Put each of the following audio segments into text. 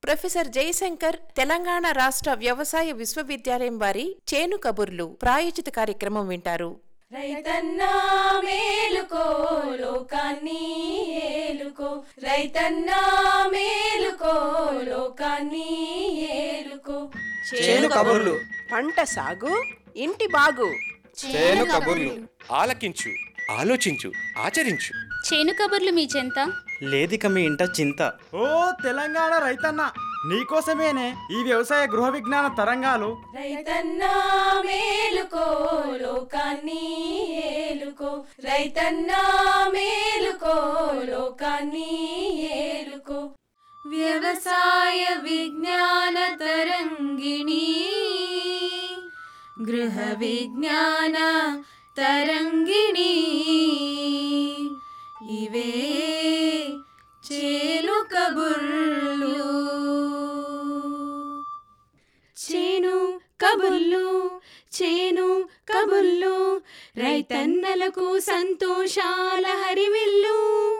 Professor Jayashankar Telangana రాష్ట్ర వ్యవసాయ విశ్వవిద్యాలయం వారి చేను కబుర్లు ప్రాయోజిత కార్యక్రమం వింటారు రైతన్నా మేలుకో లోకాన్ని ఏలుకో రైతన్నా మేలుకో లోకాన్ని ఏలుకో చేను కబుర్లు పంట సాగు ఇంటి బాగు చేను కబుర్లు ఆలకించు ఆలోచించు ఆచరించు చేను కబుర్లు మీ చెంత లేదిక మీ ఇంట చింత ఓ తెలంగాణ రైతన్న నీకోసమేనే ఈ వ్యవసాయ గృహ విజ్ఞాన తరంగాలు రైతన్నా మేలుకో లోకాన్ని ఏలుకో రైతన్నా మేలుకో లోకాన్ని ఏలుకో వ్యవసాయ విజ్ఞాన తరంగిణి గృహ విజ్ఞాన తరంగిణి ఇవే చేలు కబుర్లు చేను కబుర్లు చేను కబుర్లు రైతన్నలకు సంతోషాల హరివిల్లు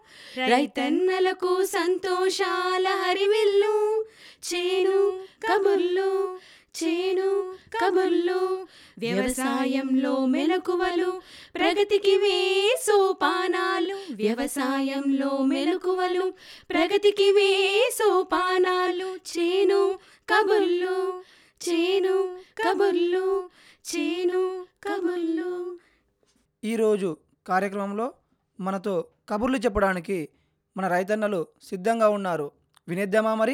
రైతన్నలకు సంతోషాల హరివిల్లు చేను కబుర్లు చేను కబుర్లు వ్యవసాయంలో మెలకువలు ప్రగతికి వే సోపానాలు వ్యవసాయంలో మెలకువలు ప్రగతికి వే సోపానాలు చేను కబుర్లు చేను కబుర్లు చేను కబుర్లు ఈరోజు కార్యక్రమంలో మనతో కబుర్లు చెప్పడానికి మన రైతన్నలు సిద్ధంగా ఉన్నారు వినేద్దామా మరి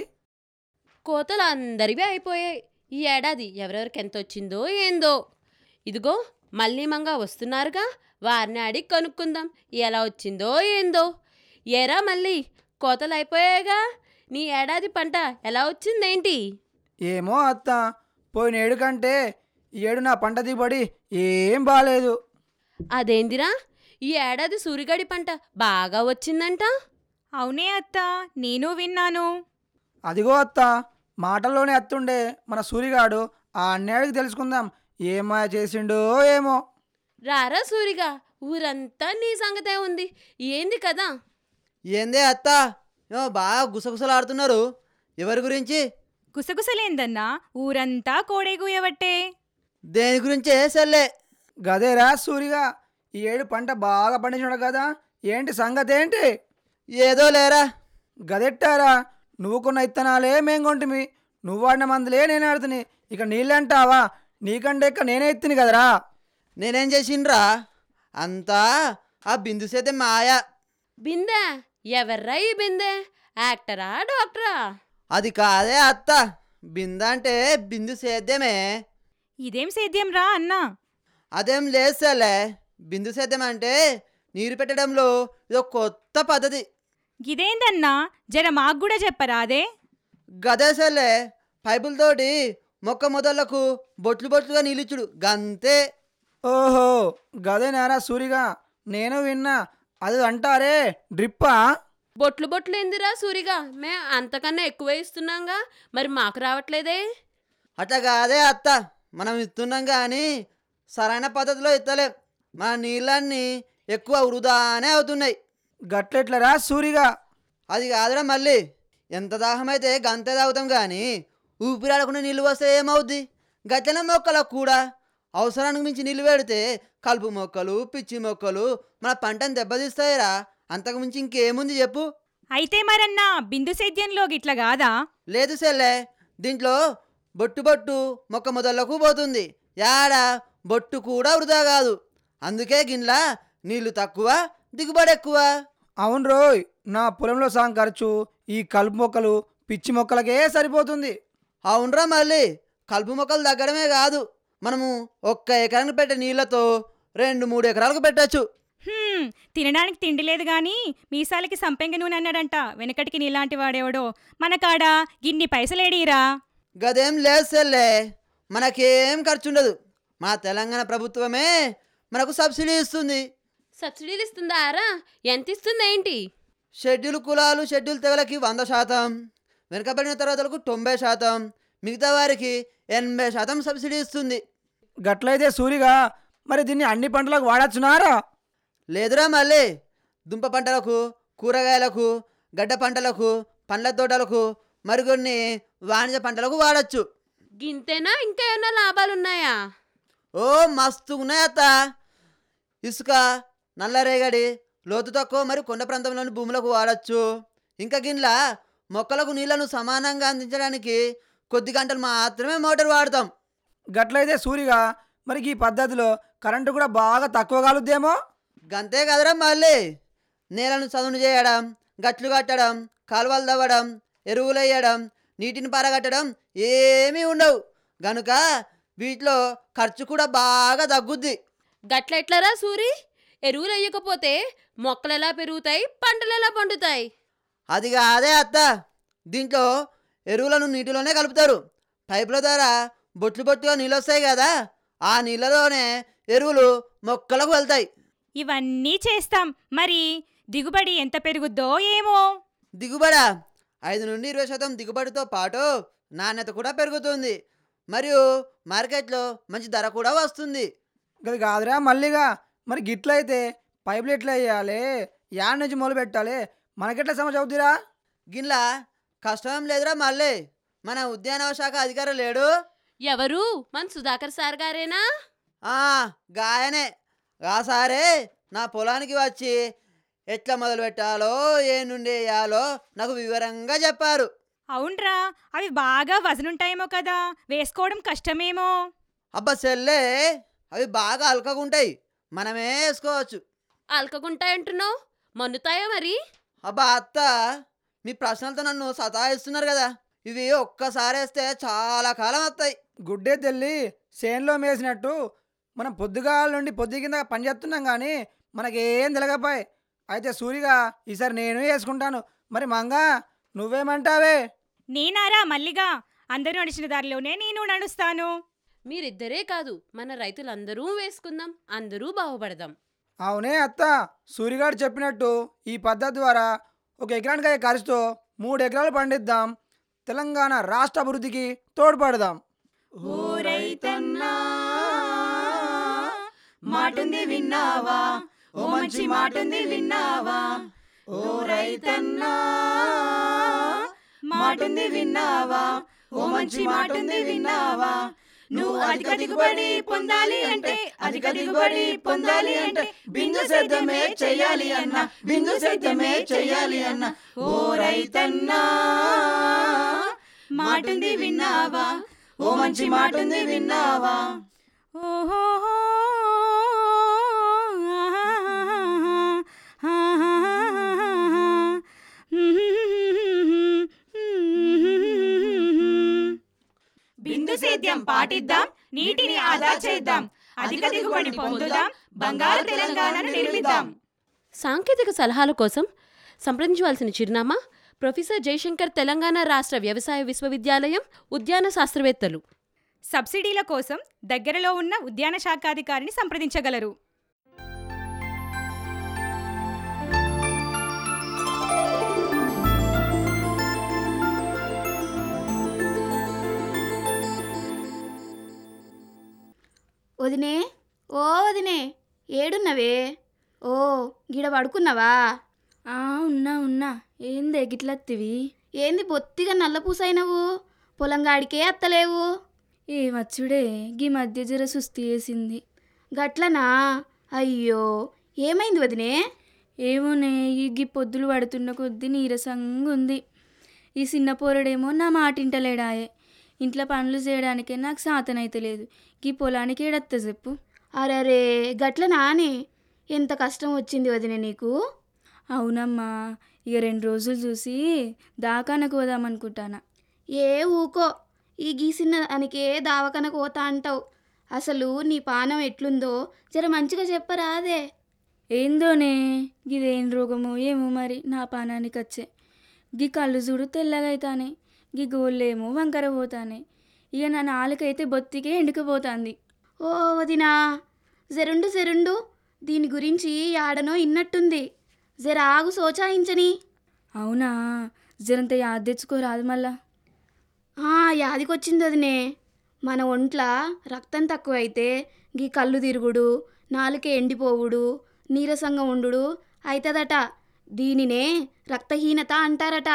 కోతలు అందరివి అయిపోయాయి ఈ ఏడాది ఎవరెవరికి ఎంత వచ్చిందో ఏందో ఇదిగో మళ్ళీ మంగా వస్తున్నారుగా వారిని అడిగి కనుక్కుందాం ఎలా వచ్చిందో ఏందో ఏరా మళ్ళీ కోతలు అయిపోయాయిగా నీ ఏడాది పంట ఎలా వచ్చిందేంటి ఏమో అత్త పోయిన ఏడు కంటే ఈ ఏడు నా పంట దిగుబడి ఏం బాలేదు అదేందిరా ఈ ఏడాది సూరిగడి పంట బాగా వచ్చిందంట అవునే అత్త నేను విన్నాను అదిగో అత్త మాటల్లోనే అత్తుండే మన సూరిగాడు ఆ అన్యాడికి తెలుసుకుందాం ఏమా చేసిండో ఏమో రారా సూరిగా ఊరంతా నీ సంగతే ఉంది ఏంది కదా ఏందే అత్త ఏమో బాగా గుసగుసలాడుతున్నారు ఎవరి గురించి గుసగుసలేందన్నా ఊరంతా కోడేగుయవట్టే దేని గురించే సర్లే గదేరా సూరిగా ఈ ఏడు పంట బాగా పండించాడు కదా ఏంటి సంగతి ఏంటి ఏదో లేరా గదెట్టారా నువ్వు కొన్న ఇత్తనాలే మేం కొంటిమి నువ్వు వాడిన మందులే నేను ఆడుతుని ఇక నీళ్ళంటావా నీకంటే ఇక నేనే ఎత్తిని కదరా నేనేం చేసిండ్రా అంతా ఆ బిందు సేతే మాయ బిందె ఎవర్రా ఈ బిందె యాక్టరా డాక్టరా అది కాదే అత్త బింద అంటే బిందు సేద్యమే ఇదేం సేద్యం రా అన్నా అదేం లేదు సర్లే బిందు సేద్యం అంటే నీరు పెట్టడంలో ఇదో కొత్త పద్ధతి గిదేందన్నా జర మాకు కూడా చెప్పరా అదే గదే సర్లే పైపులతోటి మొక్క మొదళ్లకు బొట్లు బొట్లుగా నీళ్ళిచ్చుడు గంతే ఓహో గదేనారా సూరిగా నేను విన్నా అది అంటారే డ్రిప్పా బొట్లు బొట్లు ఎందురా సూరిగా మే అంతకన్నా ఎక్కువ ఇస్తున్నాంగా మరి మాకు రావట్లేదే అట్లా కాదే అత్త మనం ఇస్తున్నాం కానీ సరైన పద్ధతిలో ఇస్తలేం మన నీళ్ళన్నీ ఎక్కువ వృధానే అవుతున్నాయి గట్లెట్లరా సూరిగా అది కాదురా మళ్ళీ ఎంత దాహమైతే గంతే తాగుతాం కానీ ఊపిరాడకుండా నీళ్ళు వస్తే ఏమవుద్ది గట్లన మొక్కలకు కూడా అవసరానికి మించి నీళ్ళు పెడితే కలుపు మొక్కలు పిచ్చి మొక్కలు మన పంటను దెబ్బతీస్తాయిరా అంతకు మించి ఇంకేముంది చెప్పు అయితే మరన్నా బిందు సేద్యంలో గిట్ల కాదా లేదు సెల్లే దీంట్లో బొట్టు బొట్టు మొక్క మొదళ్లకు పోతుంది యాడా బొట్టు కూడా వృధా కాదు అందుకే గిన్లా నీళ్లు తక్కువ దిగుబడి ఎక్కువ అవును రోయ్ నా పొలంలో సాం ఖర్చు ఈ కలుపు మొక్కలు పిచ్చి మొక్కలకే సరిపోతుంది అవునరా మళ్ళీ కలుపు మొక్కలు తగ్గడమే కాదు మనము ఒక్క ఎకరానికి పెట్టే నీళ్లతో రెండు మూడు ఎకరాలకు పెట్టచ్చు హ్మ్, తినడానికి తిండి లేదు గాని మీసాలకి సంపెంగ నూనె అన్నాడంట వెనకటికి నీలాంటి వాడేవాడో మన కాడ గిన్ని పైసలేడీరా గదేం లేదు సెల్లే మనకేం ఖర్చు ఉండదు మా తెలంగాణ ప్రభుత్వమే మనకు సబ్సిడీ ఇస్తుంది సబ్సిడీలు ఇస్తుందా రా ఎంత ఇస్తుంది ఏంటి షెడ్యూల్ కులాలు షెడ్యూల్ తెగలకి వంద శాతం వెనుకబడిన తరగతులకు తొంభై శాతం మిగతా వారికి ఎనభై శాతం సబ్సిడీ ఇస్తుంది గట్లయితే సూరిగా మరి దీన్ని అన్ని పంటలకు వాడచ్చునారా లేదురా మళ్ళీ దుంప పంటలకు కూరగాయలకు గడ్డ పంటలకు పండ్ల తోటలకు మరికొన్ని వాణిజ్య పంటలకు వాడచ్చు గింతేనా ఇంకా ఏమైనా లాభాలున్నాయా ఓ మస్తు ఉన్నాయి అత్త ఇసుక నల్లరేగడి లోతు తక్కువ మరి కొండ ప్రాంతంలోని భూములకు వాడచ్చు ఇంకా గిన్లా మొక్కలకు నీళ్లను సమానంగా అందించడానికి కొద్ది గంటలు మాత్రమే మోటార్ వాడతాం గట్లయితే సూరిగా మరి ఈ పద్ధతిలో కరెంటు కూడా బాగా తక్కువ కాలుద్దేమో గంతే కదరా మళ్ళీ నేలను చదును చేయడం గట్లు కట్టడం కాలువలు తవ్వడం ఎరువులు వేయడం నీటిని పారగట్టడం ఏమీ ఉండవు గనుక వీటిలో ఖర్చు కూడా బాగా తగ్గుద్ది గట్లెట్లరా సూరి ఎరువులు వేయకపోతే మొక్కలు ఎలా పెరుగుతాయి పంటలు ఎలా పండుతాయి అది కాదే అత్త దీంట్లో ఎరువులను నీటిలోనే కలుపుతారు పైపుల ద్వారా బొట్లు బొట్టుగా నీళ్ళు వస్తాయి కదా ఆ నీళ్ళలోనే ఎరువులు మొక్కలకు వెళ్తాయి ఇవన్నీ చేస్తాం మరి దిగుబడి ఎంత పెరుగుద్దో ఏమో దిగుబడా ఐదు నుండి ఇరవై శాతం దిగుబడితో పాటు నాణ్యత కూడా పెరుగుతుంది మరియు మార్కెట్లో మంచి ధర కూడా వస్తుంది అది కాదురా మళ్ళీగా మరి గిట్లయితే పైపులు ఎట్లా వేయాలి యాడ్ నుంచి మొదలు పెట్టాలి మనకెట్లా సమస్య అవుతుందిరా గిన్లా కష్టం లేదురా మళ్ళీ మన ఉద్యానవ శాఖ అధికారి లేడు ఎవరు మన సుధాకర్ సార్ గారేనా ఆ గాయనే ఆ సారే నా పొలానికి వచ్చి ఎట్లా మొదలు పెట్టాలో ఏ నుండి వేయాలో నాకు వివరంగా చెప్పారు అవునరా అవి బాగా వజనుంటాయేమో కదా వేసుకోవడం కష్టమేమో అబ్బా సెల్లే అవి బాగా అల్కగుంటాయి మనమే వేసుకోవచ్చు అల్కకుంటాయంటున్నావు మన్నుతాయా మరి అబ్బా అత్త మీ ప్రశ్నలతో నన్ను సతాయిస్తున్నారు కదా ఇవి ఒక్కసారి వేస్తే చాలా కాలం వస్తాయి గుడ్డే తెల్లి చేనులో మేసినట్టు మనం పొద్దుగాల నుండి పొద్దు కింద పని చేస్తున్నాం కానీ మనకేం తెలగపాయి అయితే సూరిగా ఈసారి నేను వేసుకుంటాను మరి మంగా నువ్వేమంటావే నేనారా మల్లిగా అందరూ నడిచిన దారిలోనే నేను నడుస్తాను మీరిద్దరే కాదు మన రైతులందరూ వేసుకుందాం అందరూ బాగుపడదాం అవునే అత్త సూరిగాడు చెప్పినట్టు ఈ పద్ధతి ద్వారా ఒక ఎకరానికి అయ్యే ఖర్చుతో మూడు ఎకరాలు పండిద్దాం తెలంగాణ రాష్ట్ర అభివృద్ధికి తోడ్పడదాం ఓ రైతన్నా మాటుంది విన్నావా ఓ మంచి మాటుంది విన్నావా ఓ రైతన్నా మాటుంది విన్నావా ఓ మంచి మాటుంది విన్నావా నువ్వు అధిక దిగుబడి పొందాలి అంటే అధిక దిగుబడి పొందాలి అంటే బిందు సేద్యమే చెయ్యాలి అన్న బిందు సేద్యమే చెయ్యాలి అన్న ఓ రైతన్నా మాటుంది విన్నావా ఓ మంచి మాటుంది విన్నావా ఓహో బిందు సేద్యం పాటిద్దాం నీటిని ఆదా చేద్దాం అధిక దిగుబడి పొందుదాం బంగారు తెలంగాణను నిర్మిద్దాం సాంకేతిక సలహాల కోసం సంప్రదించవలసిన చిరునామా ప్రొఫెసర్ జయశంకర్ తెలంగాణ రాష్ట్ర వ్యవసాయ విశ్వవిద్యాలయం ఉద్యాన శాస్త్రవేత్తలు సబ్సిడీల కోసం దగ్గరలో ఉన్న ఉద్యాన శాఖాధికారిని సంప్రదించగలరు వదినే ఓ వదినే ఏడున్నవే ఓ గిడ పడుకున్నావా ఆ ఉన్నా ఉన్నా ఏందే గిట్లత్తివి ఏంది బొత్తిగా నల్లపూసైనవు పొలంగాడికే అత్తలేవు ఏ వచ్చుడే గీ మధ్య జర సుస్థి వేసింది గట్లనా అయ్యో ఏమైంది వదినే ఏమోనే ఈ గీ పొద్దులు పడుతున్న కొద్దీ నీరసంగా ఉంది ఈ చిన్న పోరడేమో నా మాటింటలేడాయే ఇంట్లో పనులు చేయడానికే నాకు సాతనైతలేదు గీ పొలానికి ఏడత్త చెప్పు అరరే గట్లనానే ఎంత కష్టం వచ్చింది వదినే నీకు అవునమ్మా ఇక రెండు రోజులు చూసి దాకానకు పోదామనుకుంటానా ఏ ఊకో ఈ గీసిన దానికే దావకనకు పోతా అంటావు అసలు నీ పానం ఎట్లుందో జర మంచిగా చెప్పరాదే ఏందోనే గిదేం రోగమో ఏమో మరి నా పానానికి వచ్చే గీ కళ్ళు చూడు తెల్లగైతానే గీ గోళ్ళేమో వంకర పోతానే ఇక నా నాలుకైతే బొత్తికే ఎండుకుపోతాంది ఓ వదినా జరుండు జరుండు దీని గురించి యాడనో ఇన్నట్టుంది జర ఆగు సోచాయించని అవునా జరంత యాద్ తెచ్చుకోరాదు మళ్ళా ఆ యాదికొచ్చింది వదినే మన ఒంట్ల రక్తం తక్కువైతే గీ కళ్ళు తిరుగుడు నాలుక ఎండిపోవుడు నీరసంగా ఉండుడు అవుతుందట దీనినే రక్తహీనత అంటారట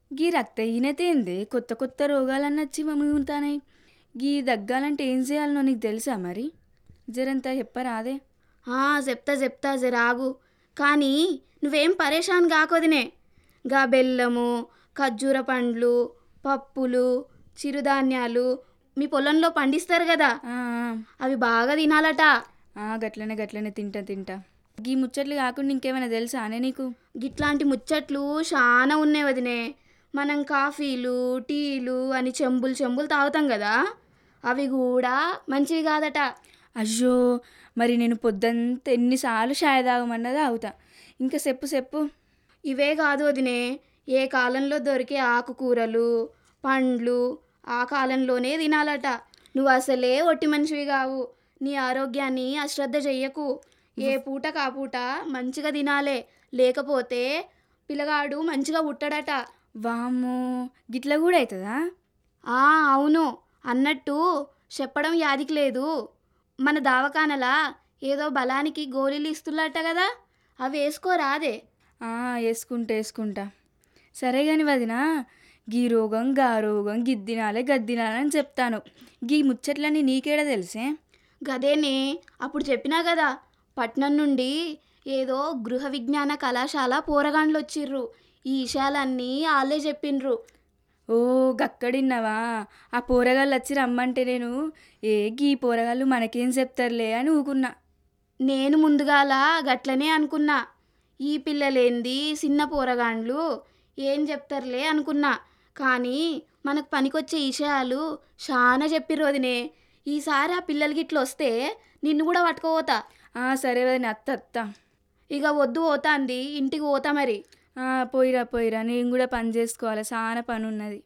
గీ రక్తహీనత ఏంది కొత్త కొత్త రోగాలన్నీ వచ్చి మమ్ముతానాయి గీ దగ్గాలంటే ఏం చేయాలనో నీకు తెలుసా మరి జరంతా చెప్పరాదే ఆ, చెప్తా చెప్తా జరాగు కానీ నువ్వేం పరేషాన్ కాకొదినే గా బెల్లము ఖర్జూర పండ్లు పప్పులు చిరుధాన్యాలు మీ పొలంలో పండిస్తారు కదా ఆ, ఆ. అవి బాగా తినాలట ఆ, గట్లనే గట్లనే తింటా తింటా గీ ముచ్చట్లు కాకుండా ఇంకేమైనా తెలుసా అనే నీకు గిట్లాంటి ముచ్చట్లు చాలా ఉన్నాయి వదినే మనం కాఫీలు టీలు అని చెంబులు చెంబులు తాగుతాం కదా అవి కూడా మంచివి కాదట అయ్యో మరి నేను పొద్దంతా ఎన్నిసార్లు షాయ్ తాగమన్నది అవుతా ఇంకా చెప్పు చెప్పు ఇవే కాదు వదినే ఏ కాలంలో దొరికే ఆకుకూరలు పండ్లు ఆ కాలంలోనే తినాలట నువ్వు అసలే ఒట్టి మనిషివి కావు నీ ఆరోగ్యాన్ని అశ్రద్ధ చెయ్యకు ఏ పూట కా పూట మంచిగా తినాలే లేకపోతే పిల్లగాడు మంచిగా పుట్టడట వామ్మో గిట్ల కూడా అవుతుందా ఆ అవును అన్నట్టు చెప్పడం యాదికి లేదు మన దావకానలా ఏదో బలానికి గోళీలు ఇస్తున్నట్ట కదా అవి వేసుకోరాదే ఆ, వేసుకుంటా వేసుకుంటా సరే కాని వదినా గీ రోగం గా రోగం గిద్దినాలే గద్దినాలే అని చెప్తాను గీ ముచ్చట్లన్నీ నీకేడా తెలిసే గదేనే అప్పుడు చెప్పినా కదా పట్నం నుండి ఏదో గృహ విజ్ఞాన కళాశాల పోరగాండ్లు వచ్చిర్రు ఈ విషయాలన్నీ వాళ్ళే చెప్పిండ్రు ఓ గక్కడిన్నావా ఆ పోరగాళ్ళు వచ్చి రమ్మంటే నేను ఏ గీ పోరగాళ్ళు మనకేం చెప్తారులే అని ఊకున్నా నేను ముందుగాల గట్లనే అనుకున్నా ఈ పిల్లలేంది చిన్న పోరగాండ్లు ఏం చెప్తారులే అనుకున్నా కానీ మనకు పనికొచ్చే విషయాలు చాలా చెప్పిర్రు వదినే ఈసారి ఆ పిల్లలకి ఇట్లా వస్తే నిన్ను కూడా పట్టుకోపోతా ఆ, సరే వదిన అత్త అత్త ఇక వద్దు పోతాంది ఇంటికి పోతా మరి ఆ, పోయిరా పోయిరా నేను కూడా పని చేసుకోవాలి చాలా పని ఉన్నది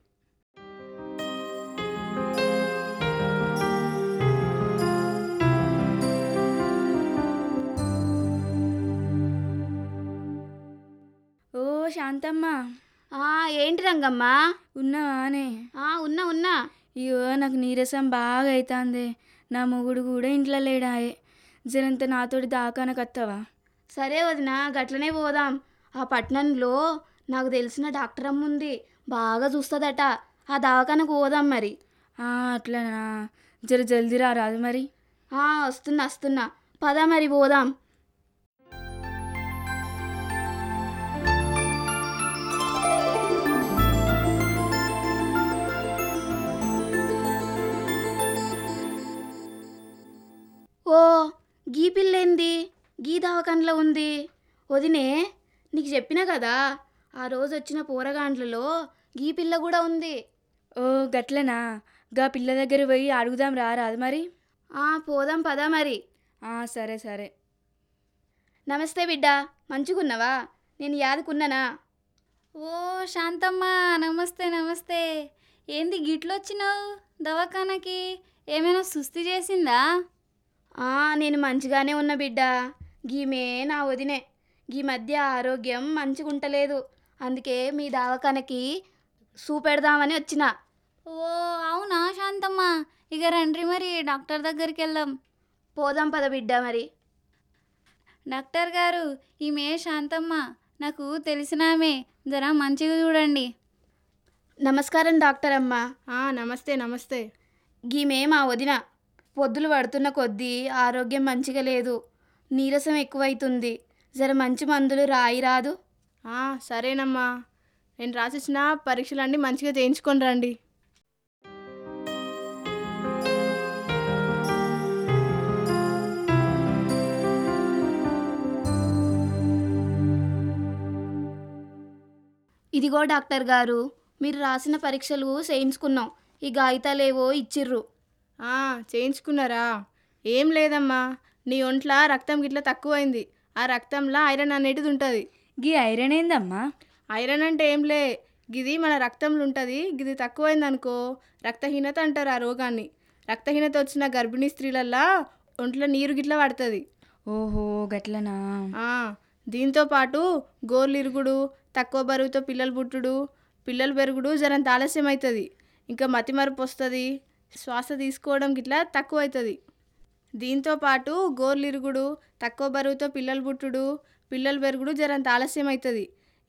ఓ శాంతమ్మ ఆ ఏంటి రంగమ్మ ఉన్నావానే ఆ ఉన్నా ఉన్నా అయ్యో నాకు నీరసం బాగా అవుతుంది నా మొగుడు కూడా ఇంట్లో లేడాయే జరంత నాతోటి దాకానకు వస్తావా సరే వదిన గట్లనే పోదాం ఆ పట్టణంలో నాకు తెలిసిన డాక్టర్ అమ్మ ఉంది బాగా చూస్తుందట ఆ దవాఖానకు పోదాం మరి ఆ, అట్లనా జర జల్దీ రా రాదు మరి ఆ వస్తున్నా వస్తున్నా పద మరి పోదాం ఓ గీ పిల్లేంది గీ దవాఖానలో ఉంది వదినే నీకు చెప్పినా కదా ఆ రోజు వచ్చిన పోరగాండ్లలో గీ పిల్ల కూడా ఉంది ఓ గట్లనా గా పిల్ల దగ్గర పోయి అడుగుదాం రా రాదు మరి ఆ పోదాం పదా మరి ఆ, సరే సరే నమస్తే బిడ్డ మంచిగున్నావా నేను యాదుకున్నానా ఓ శాంతమ్మ నమస్తే నమస్తే ఏంది గిట్లొచ్చినావు దవాఖానకి ఏమైనా సుస్థి చేసిందా ఆ నేను మంచిగానే ఉన్న బిడ్డ గీమే నా వదినే గీ మధ్య ఆరోగ్యం మంచిగుంటలేదు అందుకే మీ దవాఖానకి చూపెడదామని వచ్చిన ఓ అవునా శాంతమ్మ ఇక రండి మరి డాక్టర్ దగ్గరికి వెళ్దాం పోదాం పద బిడ్డ మరి డాక్టర్ గారు ఈమె శాంతమ్మ నాకు తెలిసిన ఆమె జర మంచిగా చూడండి నమస్కారం డాక్టర్ అమ్మ నమస్తే నమస్తే గీమే మా వదిన పొద్దులు పడుతున్న కొద్దీ ఆరోగ్యం మంచిగా లేదు నీరసం ఎక్కువైతుంది జర మంచి మందులు రాయి రాదు సరేనమ్మా నేను రాసిచ్చిన పరీక్షలన్నీ మంచిగా చేయించుకొని రండి ఇదిగో డాక్టర్ గారు మీరు రాసిన పరీక్షలు చేయించుకున్నాం ఈ గాయితాలేవో ఇచ్చిర్రు ఆ, చేయించుకున్నారా ఏం లేదమ్మా నీ ఒంట్ల రక్తం గిట్ల తక్కువైంది ఆ రక్తంలో ఐరన్ అనేటిది ఉంటుంది గీ ఐరన్ ఏందమ్మా ఐరన్ అంటే ఏం లే గిది మన రక్తంలో ఉంటుంది గిది తక్కువైంది అనుకో రక్తహీనత అంటారు ఆ రోగాన్ని రక్తహీనత వచ్చిన గర్భిణీ స్త్రీలల్లా ఒంట్లో నీరు గిట్ల పడుతుంది ఓహో గట్లనా ఆ, దీంతో పాటు గోర్లిరుగుడు తక్కువ బరువుతో పిల్లలు పుట్టుడు పిల్లలు పెరుగుడు జరంత ఆలస్యం అవుతుంది ఇంకా మతిమరుపు వస్తుంది శ్వాస తీసుకోవడం గిట్లా తక్కువ అవుతుంది దీంతో పాటు గోర్లిరుగుడు తక్కువ బరువుతో పిల్లలు పుట్టుడు పిల్లలు పెరుగుడు జరంత ఆలస్యం అవుతుంది